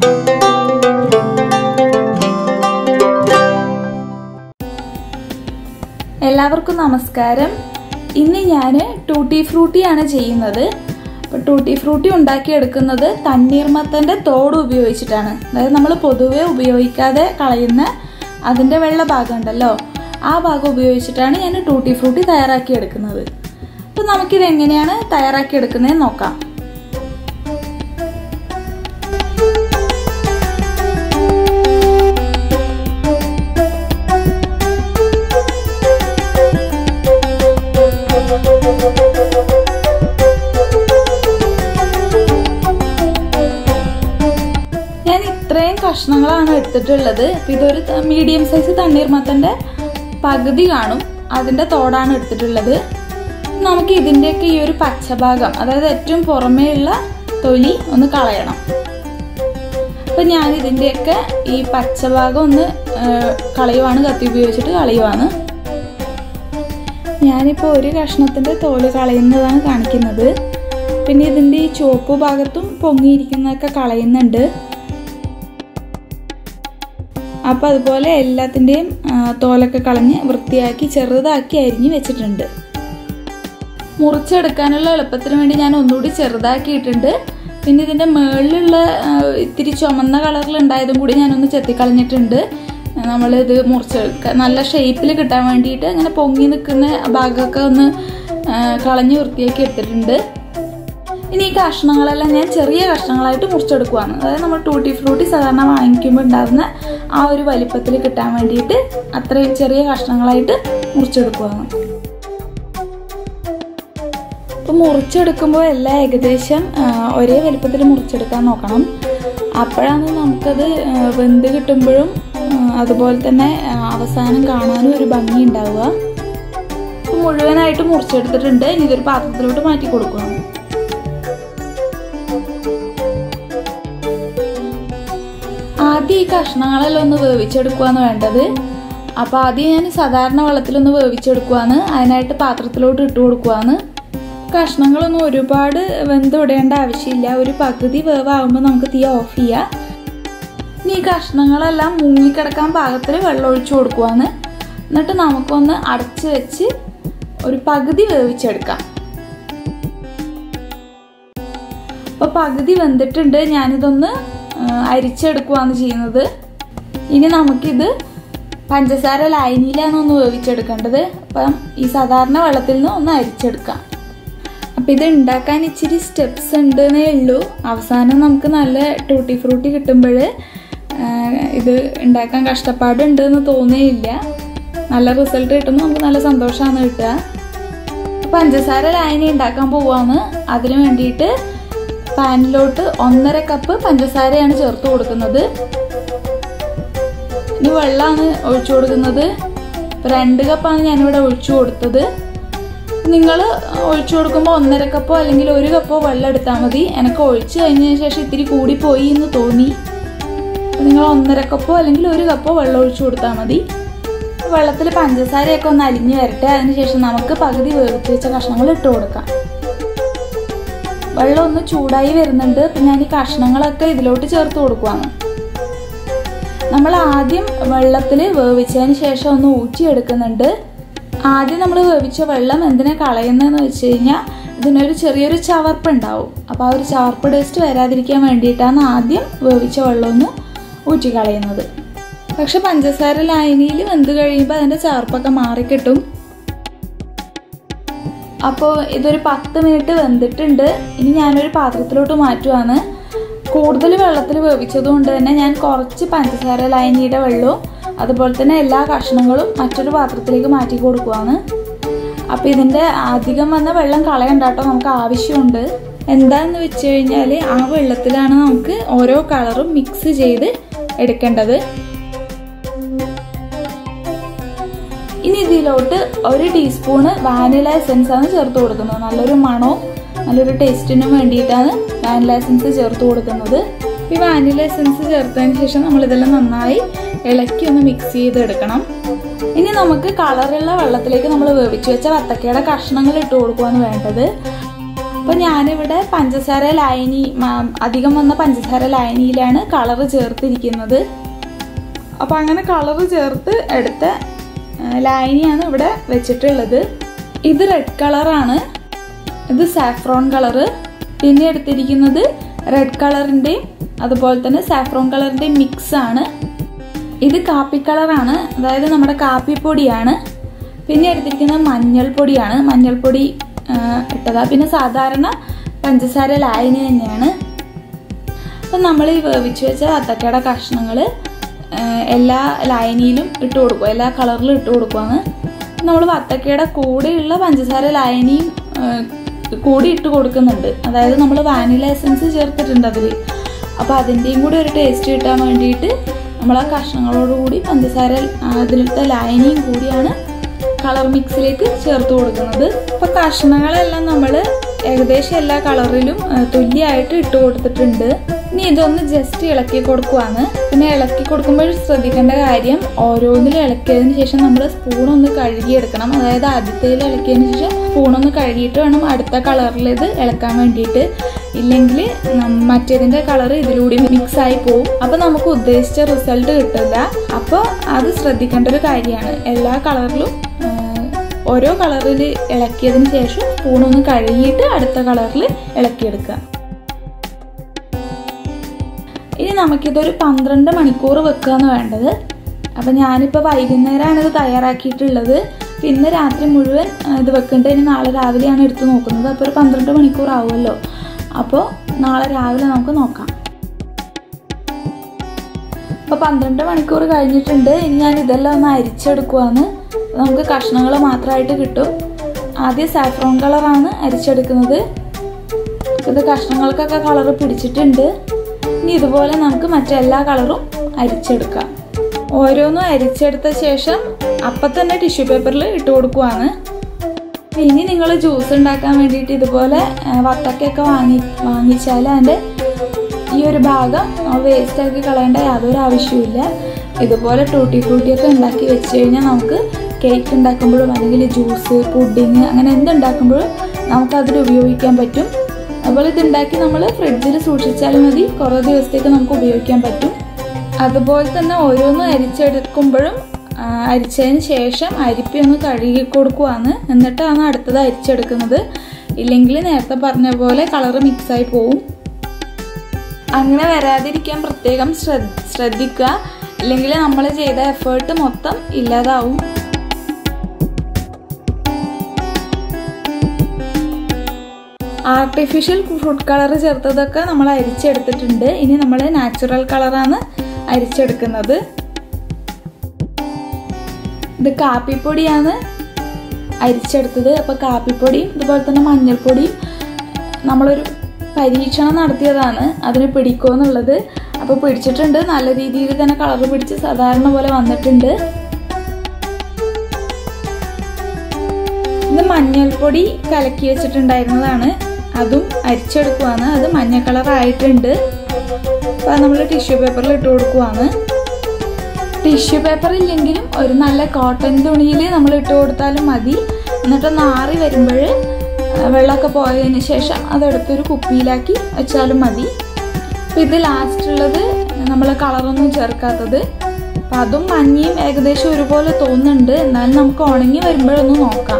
എല്ലാവർക്കും നമസ്കാരം ഇന്ന് ഞാൻ ടൂട്ടി ഫ്രൂട്ടിയാണ് ചെയ്യുന്നത് അപ്പോൾ ടൂട്ടി ഫ്രൂട്ടി ഉണ്ടാക്കിയെടുക്കുന്നത് തണ്ണീർമത്തൻ്റെ തോട് ഉപയോഗിച്ചിട്ടാണ് അതായത് നമ്മൾ പൊതുവെ ഉപയോഗിക്കാതെ കളയുന്ന അതിൻ്റെ വെള്ള ഭാഗം ഉണ്ടല്ലോ ആ ഭാഗം ഉപയോഗിച്ചിട്ടാണ് ഞാൻ ടൂട്ടി ഫ്രൂട്ടി തയ്യാറാക്കിയെടുക്കുന്നത് അപ്പോൾ നമുക്കിത് എങ്ങനെയാണ് തയ്യാറാക്കിയെടുക്കുന്നതെന്ന് നോക്കാം ഞാൻ ഇത്രയും കഷ്ണങ്ങളാണ് എടുത്തിട്ടുള്ളത് ഇപ്പം ഇതൊരു മീഡിയം സൈസ് തണ്ണീർമത്തൻ്റെ പകുതി കാണും അതിൻ്റെ തോടാണ് എടുത്തിട്ടുള്ളത് നമുക്ക് ഇതിൻ്റെയൊക്കെ ഈ ഒരു പച്ചഭാഗം അതായത് ഏറ്റവും പുറമേ ഉള്ള തൊലി ഒന്ന് കളയണം അപ്പം ഞാൻ ഇതിൻ്റെയൊക്കെ ഈ പച്ചഭാഗം ഒന്ന് കളയുവാണ് കത്തി ഉപയോഗിച്ചിട്ട് കളയുവാണ് ഞാനിപ്പോൾ ഒരു കഷ്ണത്തിൻ്റെ തോല് കളയുന്നതാണ് കാണിക്കുന്നത് പിന്നെ ഇതിൻ്റെ ഈ ചുവപ്പ് ഭാഗത്തും പൊങ്ങിയിരിക്കുന്നതൊക്കെ കളയുന്നുണ്ട് അപ്പോൾ അതുപോലെ എല്ലാത്തിൻ്റെയും തോലൊക്കെ കളഞ്ഞ് വൃത്തിയാക്കി ചെറുതാക്കി അരിഞ്ഞ് വെച്ചിട്ടുണ്ട് മുറിച്ചെടുക്കാനുള്ള എളുപ്പത്തിന് വേണ്ടി ഞാൻ ഒന്നുകൂടി ചെറുതാക്കിയിട്ടുണ്ട് പിന്നെ ഇതിൻ്റെ മുകളിലുള്ള ഇത്തിരി ചുമന്ന കളറിൽ ഉണ്ടായതും കൂടി ഞാനൊന്ന് ചെത്തിക്കളഞ്ഞിട്ടുണ്ട് നമ്മളിത് മുറിച്ചെടുക്കുക നല്ല ഷേപ്പിൽ കിട്ടാൻ വേണ്ടിയിട്ട് അങ്ങനെ പൊങ്ങി നിൽക്കുന്ന ഭാഗമൊക്കെ ഒന്ന് കളഞ്ഞ് വൃത്തിയാക്കി എടുത്തിട്ടുണ്ട് ഇനി ഈ കഷ്ണങ്ങളെല്ലാം ഞാൻ ചെറിയ കഷ്ണങ്ങളായിട്ട് മുറിച്ചെടുക്കുവാണ് അതായത് നമ്മൾ ടൂട്ടി ഫ്രൂട്ടി സാധാരണ വാങ്ങിക്കുമ്പോൾ ഉണ്ടാകുന്ന ആ ഒരു വലിപ്പത്തിൽ കിട്ടാൻ വേണ്ടിയിട്ട് അത്രയും ചെറിയ കഷ്ണങ്ങളായിട്ട് മുറിച്ചെടുക്കുവാണ് അപ്പോൾ മുറിച്ചെടുക്കുമ്പോൾ എല്ലാം ഏകദേശം ഒരേ വലിപ്പത്തിൽ മുറിച്ചെടുക്കാൻ നോക്കണം അപ്പോഴാണ് നമുക്കത് വെന്ത് കിട്ടുമ്പോഴും അതുപോലെ തന്നെ അവസാനം കാണാനും ഒരു ഭംഗി ഉണ്ടാവുക അപ്പോൾ മുഴുവനായിട്ട് മുറിച്ചെടുത്തിട്ടുണ്ട് ഇനി ഇതൊരു പാത്രത്തിലോട്ട് മാറ്റി കൊടുക്കണം ആദ്യം ഈ കഷ്ണങ്ങളെല്ലാം ഒന്ന് വേവിച്ചെടുക്കുകയാണ് വേണ്ടത് അപ്പോൾ ആദ്യം ഞാൻ സാധാരണ വെള്ളത്തിലൊന്ന് വേവിച്ചെടുക്കുവാണ് അതിനായിട്ട് പാത്രത്തിലോട്ട് ഇട്ട് കൊടുക്കുവാണ് കഷ്ണങ്ങളൊന്നും ഒരുപാട് വെന്ത് വിടേണ്ട ആവശ്യമില്ല ഒരു പകുതി വേവാകുമ്പോൾ നമുക്ക് തീ ഓഫ് ചെയ്യാം ഇനി ഈ കഷ്ണങ്ങളെല്ലാം മുങ്ങിക്കിടക്കാൻ പാകത്തിൽ വെള്ളം ഒഴിച്ചു കൊടുക്കുവാണ് എന്നിട്ട് നമുക്കൊന്ന് അടച്ച് വെച്ച് ഒരു പകുതി വേവിച്ചെടുക്കാം അപ്പോൾ പകുതി വെന്തിട്ടുണ്ട് ഞാനിതൊന്ന് അരിച്ചെടുക്കുകയാണ് ചെയ്യുന്നത് ഇനി നമുക്കിത് പഞ്ചസാര ലൈനിയിലാണ് ഒന്ന് വേവിച്ചെടുക്കേണ്ടത് അപ്പം ഈ സാധാരണ വെള്ളത്തിൽ നിന്ന് ഒന്ന് അരിച്ചെടുക്കാം അപ്പം ഇത് ഉണ്ടാക്കാൻ ഇച്ചിരി സ്റ്റെപ്സ് ഉണ്ടെന്നേ ഉള്ളൂ അവസാനം നമുക്ക് നല്ല ടൂട്ടി ഫ്രൂട്ടി കിട്ടുമ്പോൾ ഇത് ഉണ്ടാക്കാൻ കഷ്ടപ്പാടുണ്ട് എന്ന് തോന്നുകയില്ല നല്ല റിസൾട്ട് കിട്ടുമ്പോൾ നമുക്ക് നല്ല സന്തോഷമാണ് കിട്ടുക പഞ്ചസാര ലായനി ഉണ്ടാക്കാൻ പോവാണ് അതിന് വേണ്ടിയിട്ട് പാനിലോട്ട് ഒന്നര കപ്പ് പഞ്ചസാരയാണ് ചേർത്ത് കൊടുക്കുന്നത് ഇനി വെള്ളമാണ് ഒഴിച്ചു കൊടുക്കുന്നത് രണ്ട് കപ്പാണ് ഞാനിവിടെ ഒഴിച്ചു കൊടുത്തത് നിങ്ങൾ ഒഴിച്ചു കൊടുക്കുമ്പോൾ ഒന്നര കപ്പോ അല്ലെങ്കിൽ ഒരു കപ്പോ വെള്ളം എടുത്താൽ മതി എനിക്ക് ഒഴിച്ചു കഴിഞ്ഞതിന് ശേഷം ഇത്തിരി കൂടിപ്പോയി എന്ന് തോന്നി നിങ്ങൾ ഒന്നര കപ്പോ അല്ലെങ്കിൽ ഒരു കപ്പോ വെള്ളം ഒഴിച്ചു കൊടുത്താൽ മതി വെള്ളത്തിൽ പഞ്ചസാരയൊക്കെ ഒന്ന് അലിഞ്ഞു വരട്ടെ അതിനുശേഷം നമുക്ക് പകുതി വേവിച്ച് വെച്ച കഷ്ണങ്ങൾ ഇട്ട് കൊടുക്കാം വെള്ളം ഒന്ന് ചൂടായി വരുന്നുണ്ട് അപ്പം ഞാൻ ഈ കഷ്ണങ്ങളൊക്കെ ഇതിലോട്ട് ചേർത്ത് കൊടുക്കുവാണ് നമ്മൾ ആദ്യം വെള്ളത്തിൽ വേവിച്ചതിന് ശേഷം ഒന്ന് ഊറ്റിയെടുക്കുന്നുണ്ട് ആദ്യം നമ്മൾ വേവിച്ച വെള്ളം എന്തിനാ കളയുന്നതെന്ന് വെച്ച് കഴിഞ്ഞാൽ ഇതിനൊരു ചെറിയൊരു ചവർപ്പ് ഉണ്ടാവും അപ്പോൾ ആ ഒരു ചവർപ്പ് ടേസ്റ്റ് വരാതിരിക്കാൻ വേണ്ടിയിട്ടാണ് ആദ്യം വേവിച്ച വെള്ളം ഒന്ന് ഊറ്റി കളയുന്നത് പക്ഷെ പഞ്ചസാര ലായനിയിൽ വെന്ത് കഴിയുമ്പോൾ അതിൻ്റെ ചവർപ്പൊക്കെ മാറിക്കിട്ടും അപ്പോൾ ഇതൊരു പത്ത് മിനിറ്റ് വെന്തിട്ടുണ്ട് ഇനി ഞാനൊരു പാത്രത്തിലോട്ട് മാറ്റുവാണ് കൂടുതൽ വെള്ളത്തിൽ വേവിച്ചത് കൊണ്ട് തന്നെ ഞാൻ കുറച്ച് പഞ്ചസാര ലൈനിയുടെ വെള്ളവും അതുപോലെ തന്നെ എല്ലാ കഷ്ണങ്ങളും മറ്റൊരു പാത്രത്തിലേക്ക് മാറ്റി കൊടുക്കുവാണ് അപ്പോൾ ഇതിൻ്റെ അധികം വന്ന വെള്ളം കളയണ്ട കേട്ടോ നമുക്ക് ആവശ്യമുണ്ട് എന്താണെന്ന് വെച്ച് കഴിഞ്ഞാൽ ആ വെള്ളത്തിലാണ് നമുക്ക് ഓരോ കളറും മിക്സ് ചെയ്ത് എടുക്കേണ്ടത് ഇനി ഇതിലോട്ട് ഒരു ടീസ്പൂണ് വാനില എസൻസ് ആണ് ചേർത്ത് കൊടുക്കുന്നത് നല്ലൊരു മണവും നല്ലൊരു ടേസ്റ്റിനും വേണ്ടിയിട്ടാണ് വാനില എസൻസ് ചേർത്ത് കൊടുക്കുന്നത് ഈ വാനില എസൻസ് ചേർത്തതിന് ശേഷം നമ്മൾ ഇതെല്ലാം നന്നായി ഇളക്കി ഒന്ന് മിക്സ് ചെയ്തെടുക്കണം ഇനി നമുക്ക് കളറുള്ള വെള്ളത്തിലേക്ക് നമ്മൾ വേവിച്ച് വെച്ച വത്തക്കയുടെ കഷ്ണങ്ങൾ ഇട്ട് കൊടുക്കുകയാണ് വേണ്ടത് അപ്പോൾ ഞാനിവിടെ പഞ്ചസാര ലായനി മ- അധികം വന്ന പഞ്ചസാര ലായനിയിലാണ് കളറ് ചേർത്തിരിക്കുന്നത് അപ്പോൾ അങ്ങനെ കളറ് ചേർത്ത് എടുത്ത ആ, ലായനിയാണ് ഇവിടെ വെച്ചിട്ടുള്ളത് ഇത് റെഡ് കളറാണ് ഇത് സാഫ്രോൺ കളറ് പിന്നെ എടുത്തിരിക്കുന്നത് റെഡ് കളറിൻ്റെയും അതുപോലെ തന്നെ സാഫ്രോൺ കളറിൻ്റെയും മിക്സ് ആണ് ഇത് കാപ്പി കളറാണ് അതായത് നമ്മുടെ കാപ്പിപ്പൊടിയാണ് പിന്നെ എടുത്തിരിക്കുന്നത് മഞ്ഞൾപ്പൊടിയാണ് മഞ്ഞൾപ്പൊടി ആ, ഇട്ടതാ പിന്നെ സാധാരണ പഞ്ചസാര ലായനി തന്നെയാണ് അപ്പം നമ്മൾ ഈ വേവിച്ച് വെച്ച വത്തക്കയുടെ കഷ്ണങ്ങൾ എല്ലാ ലായനിയിലും ഇട്ട് കൊടുക്കും എല്ലാ കളറിലും ഇട്ട് കൊടുക്കുവാണ് നമ്മൾ വത്തക്കയുടെ കൂടെയുള്ള പഞ്ചസാര ലായനിയും ആ, കൂടി ഇട്ട് കൊടുക്കുന്നുണ്ട് അതായത് നമ്മൾ വാനില എസൻസ് ചേർത്തിട്ടുണ്ട് അതിൽ അപ്പോൾ അതിൻ്റെയും കൂടി ഒരു ടേസ്റ്റ് കിട്ടാൻ വേണ്ടിയിട്ട് നമ്മൾ ആ കഷ്ണങ്ങളോടുകൂടി പഞ്ചസാര ആ, അതിലത്തെ ലായനിയും കൂടിയാണ് കളർ മിക്സിലേക്ക് ചേർത്ത് കൊടുക്കുന്നത് അപ്പോൾ കഷ്ണങ്ങളെല്ലാം നമ്മൾ ഏകദേശം എല്ലാ കളറിലും ആ, തുല്യമായിട്ട് ഇട്ട് കൊടുത്തിട്ടുണ്ട് ഇനി ഇതൊന്ന് ജസ്റ്റ് ഇളക്കി കൊടുക്കുവാണ് പിന്നെ ഇളക്കി കൊടുക്കുമ്പോൾ ശ്രദ്ധിക്കേണ്ട കാര്യം ഓരോന്നിലും ഇളക്കിയതിന് ശേഷം നമ്മൾ സ്പൂൺ ഒന്ന് കഴുകിയെടുക്കണം അതായത് ആദ്യത്തേൽ ഇളക്കിയതിന് ശേഷം സ്പൂൺ ഒന്ന് കഴുകിയിട്ട് വേണം അടുത്ത കളറിൽ ഇത് ഇളക്കാൻ വേണ്ടിയിട്ട് ഇല്ലെങ്കിൽ മറ്റേതിൻ്റെ കളർ ഇതിലൂടെ മിക്സ് ആയി പോകും അപ്പോൾ നമുക്ക് ഉദ്ദേശിച്ച റിസൾട്ട് കിട്ടില്ല അപ്പോൾ അത് ശ്രദ്ധിക്കേണ്ട ഒരു കാര്യമാണ് എല്ലാ കളറിലും ആ, ഓരോ കളറിൽ ഇളക്കിയതിന് ശേഷം സ്പൂൺ ഒന്ന് കഴുകിയിട്ട് അടുത്ത കളറിൽ ഇളക്കിയെടുക്കുക ഇനി നമുക്കിതൊരു പന്ത്രണ്ട് മണിക്കൂർ വെക്കുകയാണ് വേണ്ടത് അപ്പം ഞാനിപ്പോൾ വൈകുന്നേരമാണ് ഇത് തയ്യാറാക്കിയിട്ടുള്ളത് പിന്നെ രാത്രി മുഴുവൻ ആ, ഇത് വെക്കേണ്ടത് ഇനി നാളെ രാവിലെയാണ് എടുത്ത് നോക്കുന്നത് അപ്പോൾ ഒരു പന്ത്രണ്ട് മണിക്കൂർ ആവുമല്ലോ അപ്പോൾ നാളെ രാവിലെ നമുക്ക് നോക്കാം അപ്പോൾ പന്ത്രണ്ട് മണിക്കൂർ കഴിഞ്ഞിട്ടുണ്ട് ഇനി ഞാൻ ഇതെല്ലാം ഒന്ന് അരിച്ചെടുക്കുവാണ് നമുക്ക് കഷ്ണങ്ങൾ മാത്രമായിട്ട് കിട്ടും ആദ്യം സാഫ്രോൺ കളറാണ് അരിച്ചെടുക്കുന്നത് ഇത് കഷ്ണങ്ങൾക്കൊക്കെ കളർ പിടിച്ചിട്ടുണ്ട് ഇനി ഇതുപോലെ നമുക്ക് മറ്റെല്ലാ കളറും അരിച്ചെടുക്കാം ഓരോന്നും അരിച്ചെടുത്ത ശേഷം അപ്പം തന്നെ ടിഷ്യൂ പേപ്പറിൽ ഇട്ട് കൊടുക്കുവാണ് ഇനി നിങ്ങൾ ജ്യൂസ് ഉണ്ടാക്കാൻ വേണ്ടിയിട്ട് ഇതുപോലെ ആ, വത്തക്കയൊക്കെ വാങ്ങി വാങ്ങിച്ചാൽ അതിൻ്റെ ഈ ഒരു ഭാഗം വേസ്റ്റ് ആക്കി കളയേണ്ട യാതൊരു ആവശ്യമില്ല ഇതുപോലെ ടൂട്ടി ഫ്രൂട്ടിയൊക്കെ ഉണ്ടാക്കി വെച്ച് കഴിഞ്ഞാൽ നമുക്ക് കേക്ക് ഉണ്ടാക്കുമ്പോഴും അല്ലെങ്കിൽ ജ്യൂസ് പുഡിങ് അങ്ങനെ എന്തുണ്ടാക്കുമ്പോഴും നമുക്കതിൽ ഉപയോഗിക്കാൻ പറ്റും അതുപോലെ ഇത് ഉണ്ടാക്കി നമ്മൾ ഫ്രിഡ്ജിൽ സൂക്ഷിച്ചാൽ മതി കുറേ ദിവസത്തേക്ക് നമുക്ക് ഉപയോഗിക്കാൻ പറ്റും അതുപോലെ തന്നെ ഓരോന്നും അരിച്ചെടുക്കുമ്പോഴും ആ, അരിച്ചതിന് ശേഷം അരിപ്പി ഒന്ന് കഴുകി കൊടുക്കുവാണ് എന്നിട്ടാണ് അടുത്തത് അരിച്ചെടുക്കുന്നത് ഇല്ലെങ്കിൽ നേരത്തെ പറഞ്ഞ പോലെ കളറ് മിക്സായി പോവും അങ്ങനെ വരാതിരിക്കാൻ പ്രത്യേകം ശ്രദ്ധ ശ്രദ്ധിക്കുക ഇല്ലെങ്കിൽ നമ്മൾ ചെയ്ത എഫേർട്ട് മൊത്തം ഇല്ലാതാവും ആർട്ടിഫിഷ്യൽ ഫുഡ് കളർ ചേർത്തതൊക്കെ നമ്മൾ അരിച്ചെടുത്തിട്ടുണ്ട് ഇനി നമ്മൾ നാച്ചുറൽ കളറാണ് അരിച്ചെടുക്കുന്നത് ഇത് കാപ്പിപ്പൊടിയാണ് അരിച്ചെടുത്തത് അപ്പോൾ കാപ്പിപ്പൊടിയും ഇതുപോലെ തന്നെ മഞ്ഞൾപ്പൊടിയും നമ്മളൊരു പരീക്ഷണം നടത്തിയതാണ് അതിന് പിടിക്കുമോ എന്നുള്ളത് അപ്പോൾ പിടിച്ചിട്ടുണ്ട് നല്ല രീതിയിൽ തന്നെ കളർ പിടിച്ച് സാധാരണ പോലെ വന്നിട്ടുണ്ട് ഇത് മഞ്ഞൾപ്പൊടി കലക്കി വെച്ചിട്ടുണ്ടായിരുന്നതാണ് അതും അരിച്ചെടുക്കുവാണ് അത് മഞ്ഞ കളർ ആയിട്ടുണ്ട് അപ്പോൾ നമ്മൾ ടിഷ്യൂ പേപ്പറിൽ ഇട്ട് കൊടുക്കുവാണ് ടിഷ്യൂ പേപ്പർ ഇല്ലെങ്കിലും ഒരു നല്ല കോട്ടൺ തുണിയിൽ നമ്മൾ ഇട്ട് കൊടുത്താലും മതി എന്നിട്ട് നാറി വരുമ്പോൾ വെള്ളമൊക്കെ പോയതിന് ശേഷം അതെടുത്തൊരു കുപ്പിയിലാക്കി വെച്ചാലും മതി അപ്പം ഇത് ലാസ്റ്റ് ഉള്ളത് നമ്മൾ കളറൊന്നും ചേർക്കാത്തത് അപ്പം അതും മഞ്ഞയും ഏകദേശം ഒരുപോലെ തോന്നുന്നുണ്ട് എന്നാലും നമുക്ക് ഉണങ്ങി വരുമ്പോഴൊന്ന് നോക്കാം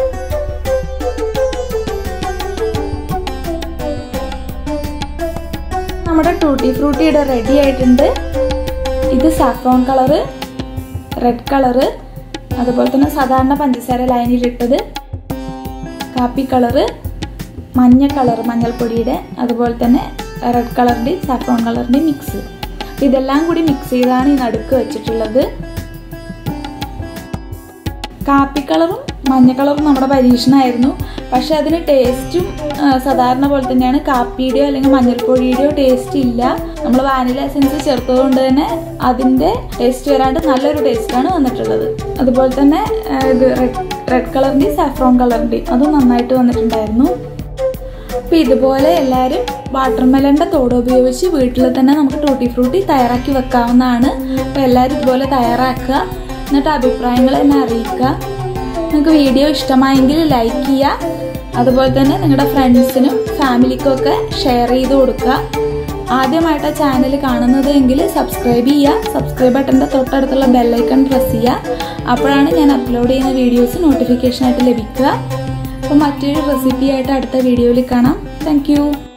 നമ്മുടെ ടൂട്ടി ഫ്രൂട്ടിയുടെ റെഡി ആയിട്ടുണ്ട് ഇത് സാഫ്രോൺ കളറ് റെഡ് കളറ് അതുപോലെ തന്നെ സാധാരണ പഞ്ചസാര ലൈനിലിട്ടത് കാപ്പി കളറ് മഞ്ഞ കളർ മഞ്ഞൾപ്പൊടിയുടെ അതുപോലെ തന്നെ റെഡ് കളറിൻ്റെയും സാഫ്രോൺ കളറിൻ്റെയും മിക്സ് ഇതെല്ലാം കൂടി മിക്സ് ചെയ്താണ് ഈ നടുക്ക് വെച്ചിട്ടുള്ളത് കാപ്പി കളറും മഞ്ഞ കളറും നമ്മുടെ പരീക്ഷണമായിരുന്നു പക്ഷെ അതിന് ടേസ്റ്റും ആ, സാധാരണ പോലെ തന്നെയാണ് കാപ്പിയുടെയോ അല്ലെങ്കിൽ മഞ്ഞൾപ്പൊടിയുടെയോ ടേസ്റ്റ് ഇല്ല നമ്മൾ വാനില എസൻസ് ചേർത്തതുകൊണ്ട് തന്നെ അതിൻ്റെ ടേസ്റ്റ് വരാണ്ട് നല്ലൊരു ടേസ്റ്റാണ് വന്നിട്ടുള്ളത് അതുപോലെ തന്നെ ആ, ഇത് റെഡ് റെഡ് കളറിൻ്റെയും സാഫ്രോൺ കളറിൻ്റെയും അതും നന്നായിട്ട് വന്നിട്ടുണ്ടായിരുന്നു അപ്പോൾ ഇതുപോലെ എല്ലാവരും വാട്ടർമെലൻ്റെ തോട് ഉപയോഗിച്ച് വീട്ടിൽ തന്നെ നമുക്ക് ടൂട്ടി ഫ്രൂട്ടി തയ്യാറാക്കി വെക്കാവുന്നതാണ് അപ്പോൾ എല്ലാവരും ഇതുപോലെ തയ്യാറാക്കുക എന്നിട്ട് അഭിപ്രായങ്ങൾ എന്നെ അറിയിക്കുക നിങ്ങൾക്ക് വീഡിയോ ഇഷ്ടമായെങ്കിൽ ലൈക്ക് ചെയ്യുക അതുപോലെ തന്നെ നിങ്ങളുടെ ഫ്രണ്ട്സിനും ഫാമിലിക്കും ഒക്കെ ഷെയർ ചെയ്ത് കൊടുക്കുക ആദ്യമായിട്ട് ചാനൽ കാണുന്നത് എങ്കിൽ സബ്സ്ക്രൈബ് ചെയ്യുക സബ്സ്ക്രൈബ് ബട്ടൻ്റെ തൊട്ടടുത്തുള്ള ബെല്ലൈക്കൺ പ്രസ് ചെയ്യുക അപ്പോഴാണ് ഞാൻ അപ്ലോഡ് ചെയ്യുന്ന വീഡിയോസ് നോട്ടിഫിക്കേഷനായിട്ട് ലഭിക്കുക അപ്പോൾ മറ്റൊരു റെസിപ്പി ആയിട്ട് അടുത്ത വീഡിയോയിൽ കാണാം താങ്ക്